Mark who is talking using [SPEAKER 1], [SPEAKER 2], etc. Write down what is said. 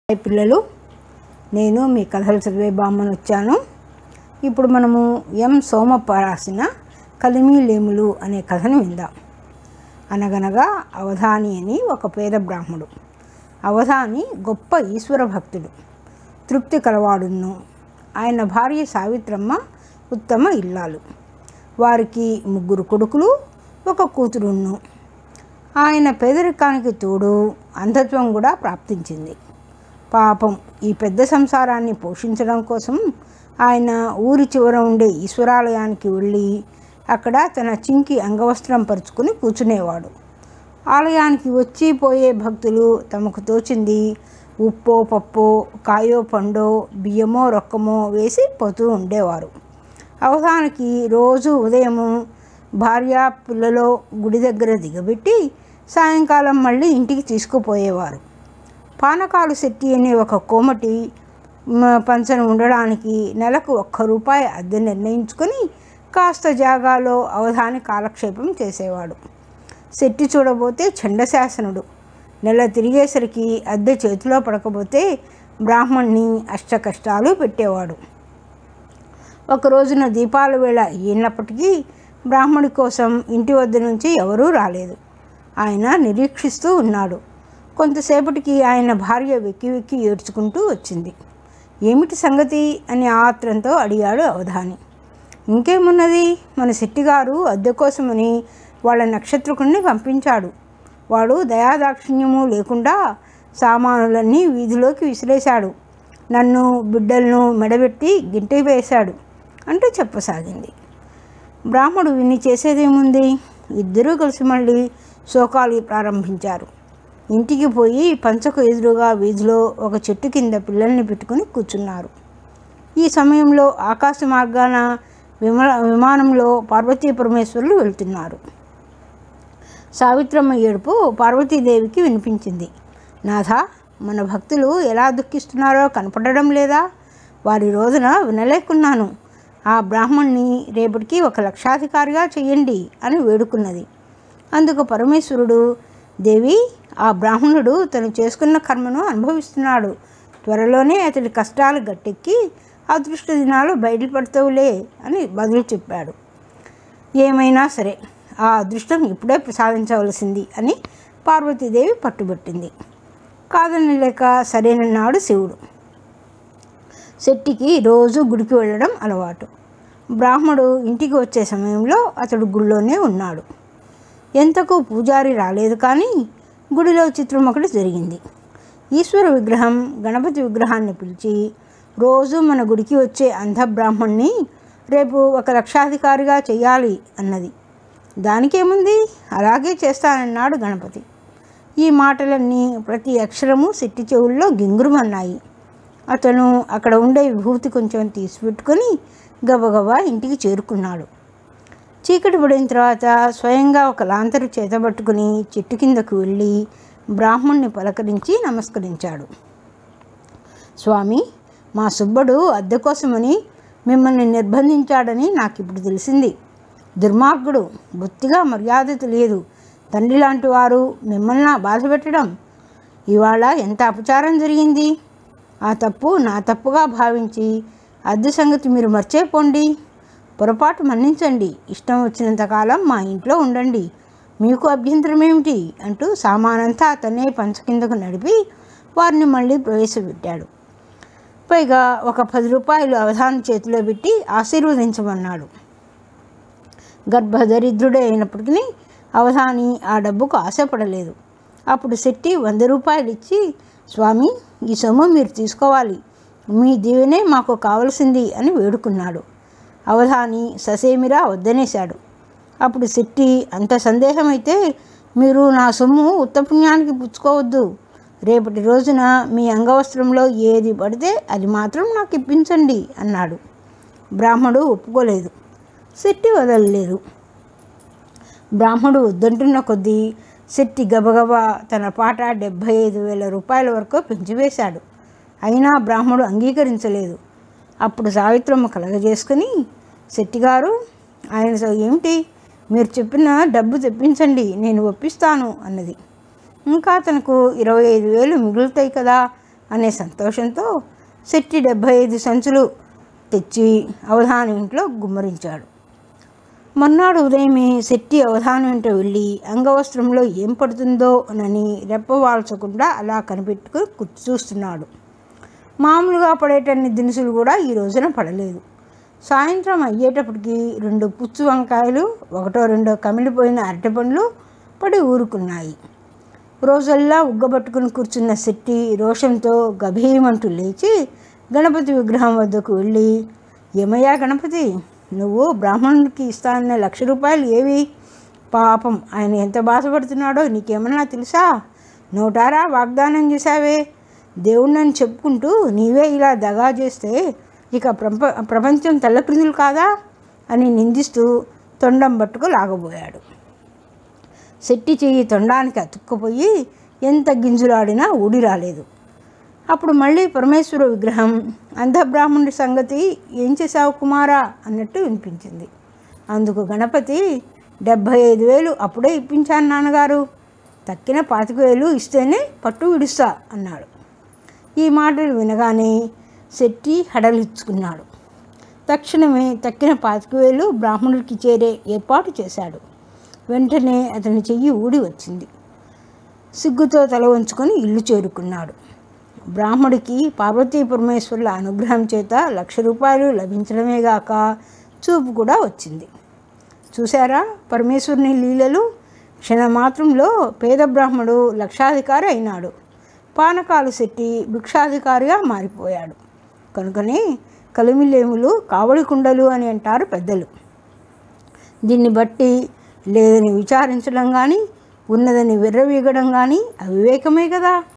[SPEAKER 1] hi పిల్లలు నేను మీ కథలు చదివే బామ్మను వచ్చాను ఇప్పుడు మనము ఎం సోమప్ప రాసిన కలిమి లేములు అనే కథను విందాం అనగనగా అవధాని అని ఒక పేద బ్రాహ్మడు అవధాని గొప్ప ఈశ్వర భక్తుడు తృప్తి కలవాడును ఆయన భార్య సావిత్రమ్మ ఉత్తమ ఇల్లాలు వారికి ముగ్గురు కొడుకులు ఒక కూతురున్ను ఆయన పేదరికానికి తోడు అంధత్వం కూడా ప్రాప్తించింది పాపం ఈ పెద్ద సంసారాన్ని పోషించడం కోసం ఆయన ఊరి చివర ఉండే ఈశ్వరాలయానికి వెళ్ళి అక్కడ తన చింకి అంగవస్త్రం పరుచుకుని కూర్చునేవాడు ఆలయానికి వచ్చి పోయే భక్తులు తమకు తోచింది ఉప్పో పప్పో కాయో పండో బియ్యమో రొక్కమో వేసి పోతూ ఉండేవారు అవసానికి రోజు ఉదయము భార్య పిల్లలో గుడి దగ్గర దిగబెట్టి సాయంకాలం మళ్ళీ ఇంటికి తీసుకుపోయేవారు పానకాలు శెట్టి అనే ఒక కోమటి మ, పంచన ఉండడానికి నెలకు ఒక్క రూపాయి అద్దె నిర్ణయించుకొని కాస్త జాగాలో అవధాని కాలక్షేపం చేసేవాడు శెట్టి చూడబోతే చండశాసనుడు నెల తిరిగేసరికి అద్దె చేతిలో పడకపోతే బ్రాహ్మణ్ణి అష్ట కష్టాలు పెట్టేవాడు ఒక రోజున దీపాల వేళ అయినప్పటికీ బ్రాహ్మడి కోసం ఇంటి వద్ద నుంచి ఎవరూ రాలేదు ఆయన నిరీక్షిస్తూ ఉన్నాడు కొంతసేపటికి ఆయన భార్య వెక్కి వెక్కి ఏడ్చుకుంటూ వచ్చింది ఏమిటి సంగతి అని ఆత్రంతో అడిగాడు అవధాని ఇంకేమున్నది మన శెట్టిగారు అద్దె కోసమని వాళ్ళ నక్షత్రకుణ్ణి పంపించాడు వాడు దయాదాక్షిణ్యము లేకుండా సామానులన్నీ వీధిలోకి విసిరేశాడు నన్ను బిడ్డలను మెడబెట్టి గింటి వేశాడు అంటూ చెప్పసాగింది బ్రాహ్మడు విని చేసేదేముంది ఇద్దరూ కలిసి మళ్ళీ శోకాలు ప్రారంభించారు ఇంటికి పోయి పంచకు ఎదురుగా వీధిలో ఒక చెట్టు కింద పిల్లల్ని పెట్టుకుని కూర్చున్నారు ఈ సమయంలో ఆకాశ మార్గాన విమా విమానంలో పార్వతీ పరమేశ్వరులు వెళ్తున్నారు సావిత్రమ్మ ఏడుపు పార్వతీదేవికి వినిపించింది నాథ మన భక్తులు ఎలా దుఃఖిస్తున్నారో కనపడడం లేదా వారి రోజున వినలేకున్నాను ఆ బ్రాహ్మణ్ణి రేపటికి ఒక లక్షాధికారిగా చెయ్యండి అని వేడుకున్నది అందుకు పరమేశ్వరుడు దేవి ఆ బ్రాహ్మణుడు తను చేసుకున్న కర్మను అనుభవిస్తున్నాడు త్వరలోనే అతడి కష్టాలు గట్టెక్కి అదృష్ట దినాలు బయటపడతావులే అని బదులు చెప్పాడు ఏమైనా సరే ఆ అదృష్టం ఇప్పుడే ప్రసాదించవలసింది అని పార్వతీదేవి పట్టుబట్టింది కాదని లేక సరేనన్నాడు శివుడు శెట్టికి రోజు గుడికి వెళ్ళడం అలవాటు బ్రాహ్మడు ఇంటికి వచ్చే సమయంలో అతడు గుళ్ళోనే ఉన్నాడు ఎంతకు పూజారి రాలేదు కానీ గుడిలో చిత్రం ఒకటి జరిగింది ఈశ్వర విగ్రహం గణపతి విగ్రహాన్ని పిలిచి రోజు మన గుడికి వచ్చే అంధ బ్రాహ్మణ్ణి రేపు ఒక లక్షాధికారిగా చెయ్యాలి అన్నది దానికేముంది అలాగే చేస్తానన్నాడు గణపతి ఈ మాటలన్నీ ప్రతి అక్షరము శెట్టి చెవుల్లో గింగురుమన్నాయి అతను అక్కడ ఉండే విభూతి కొంచెం తీసిపెట్టుకొని గబగబా ఇంటికి చేరుకున్నాడు చీకటి పడిన తర్వాత స్వయంగా ఒక లాంతరు చేతబట్టుకుని చెట్టు కిందకు వెళ్ళి బ్రాహ్మణ్ణి పలకరించి నమస్కరించాడు స్వామి మా సుబ్బడు అద్దె కోసమని మిమ్మల్ని నిర్బంధించాడని నాకు ఇప్పుడు తెలిసింది దుర్మార్గుడు బొత్తిగా మర్యాద తెలియదు తండ్రి లాంటి వారు మిమ్మల్ని బాధ పెట్టడం ఇవాళ ఎంత అపచారం జరిగింది ఆ తప్పు నా తప్పుగా భావించి అద్దె సంగతి మీరు మర్చేపోండి పొరపాటు మన్నించండి ఇష్టం వచ్చినంత కాలం మా ఇంట్లో ఉండండి మీకు అభ్యంతరం ఏమిటి అంటూ సామానంతా అతనే పంచ కిందకు నడిపి వారిని మళ్ళీ ప్రవేశపెట్టాడు పైగా ఒక పది రూపాయలు అవధాని చేతిలో పెట్టి ఆశీర్వదించమన్నాడు గర్భదరిద్రుడే అయినప్పటికీ అవధాని ఆ డబ్బుకు ఆశపడలేదు అప్పుడు శెట్టి వంద రూపాయలు ఇచ్చి స్వామి ఈ సొమ్ము మీరు తీసుకోవాలి మీ దీవెనే మాకు కావలసింది అని వేడుకున్నాడు అవధాని ససేమిరా వద్దనేశాడు అప్పుడు శెట్టి అంత సందేహమైతే మీరు నా సొమ్ము ఉత్తపుణ్యానికి పుచ్చుకోవద్దు రేపటి రోజున మీ అంగవస్త్రంలో ఏది పడితే అది మాత్రం నాకు ఇప్పించండి అన్నాడు బ్రాహ్మడు ఒప్పుకోలేదు శెట్టి వదలలేదు బ్రాహ్మడు వద్దంటున్న కొద్దీ శెట్టి గబగబా తన పాట డెబ్భై ఐదు వేల రూపాయల వరకు పెంచివేశాడు అయినా బ్రాహ్మడు అంగీకరించలేదు అప్పుడు సావిత్రమ్మ కలగజేసుకుని శెట్టిగారు ఆయనతో ఏమిటి మీరు చెప్పిన డబ్బు తెప్పించండి నేను ఒప్పిస్తాను అన్నది ఇంకా తనకు ఇరవై ఐదు వేలు మిగులుతాయి కదా అనే సంతోషంతో శెట్టి డెబ్భై ఐదు సంచులు తెచ్చి అవధానం ఇంట్లో గుమ్మరించాడు మర్నాడు ఉదయమే శెట్టి అవధానం వెంట వెళ్ళి అంగవస్త్రంలో ఏం పడుతుందో అనని రెప్పవాల్చకుండా అలా కనిపెట్టుకుని కూర్చు చూస్తున్నాడు మామూలుగా పడేటన్ని దినుసులు కూడా ఈ రోజున పడలేదు సాయంత్రం అయ్యేటప్పటికి రెండు పుచ్చు వంకాయలు ఒకటో రెండో కమిలిపోయిన అరటిపండ్లు పడి ఊరుకున్నాయి రోజల్లా ఉగ్గబట్టుకుని కూర్చున్న శెట్టి రోషంతో గభీమంటూ లేచి గణపతి విగ్రహం వద్దకు వెళ్ళి ఏమయ్యా గణపతి నువ్వు బ్రాహ్మణుడికి ఇస్తానన్న లక్ష రూపాయలు ఏవి పాపం ఆయన ఎంత బాధపడుతున్నాడో నీకేమన్నా తెలుసా నోటారా వాగ్దానం చేశావే దేవుణ్ణని చెప్పుకుంటూ నీవే ఇలా దగా చేస్తే ఇక ప్రప ప్రపంచం తల్లక్రిందులు కాదా అని నిందిస్తూ తొండం పట్టుకు లాగబోయాడు శెట్టి చెయ్యి తొండానికి అతుక్కుపోయి ఎంత గింజులాడినా ఊడి రాలేదు అప్పుడు మళ్ళీ పరమేశ్వర విగ్రహం అంధబ్రాహ్మణుడి సంగతి ఏం చేశావు కుమారా అన్నట్టు వినిపించింది అందుకు గణపతి డెబ్భై ఐదు వేలు అప్పుడే ఇప్పించాను నాన్నగారు తక్కిన పాతిక వేలు ఇస్తేనే పట్టు విడుస్తా అన్నాడు ఈ మాటలు వినగానే శెట్టి హడలిచ్చుకున్నాడు తక్షణమే తక్కిన పాతిక వేలు బ్రాహ్మణుడికి చేరే ఏర్పాటు చేశాడు వెంటనే అతని చెయ్యి ఊడి వచ్చింది సిగ్గుతో తల వంచుకొని ఇల్లు చేరుకున్నాడు బ్రాహ్మడికి పార్వతీ పరమేశ్వరుల అనుగ్రహం చేత లక్ష రూపాయలు లభించడమే గాక చూపు కూడా వచ్చింది చూశారా పరమేశ్వరుని లీలలు క్షణమాత్రంలో పేద బ్రాహ్మడు లక్షాధికారి అయినాడు పానకాలు శెట్టి భిక్షాధికారిగా మారిపోయాడు కనుకనే కలిమిలేములు కావడి కుండలు అని అంటారు పెద్దలు దీన్ని బట్టి లేదని విచారించడం కానీ ఉన్నదని విర్రవీగడం కానీ అవివేకమే కదా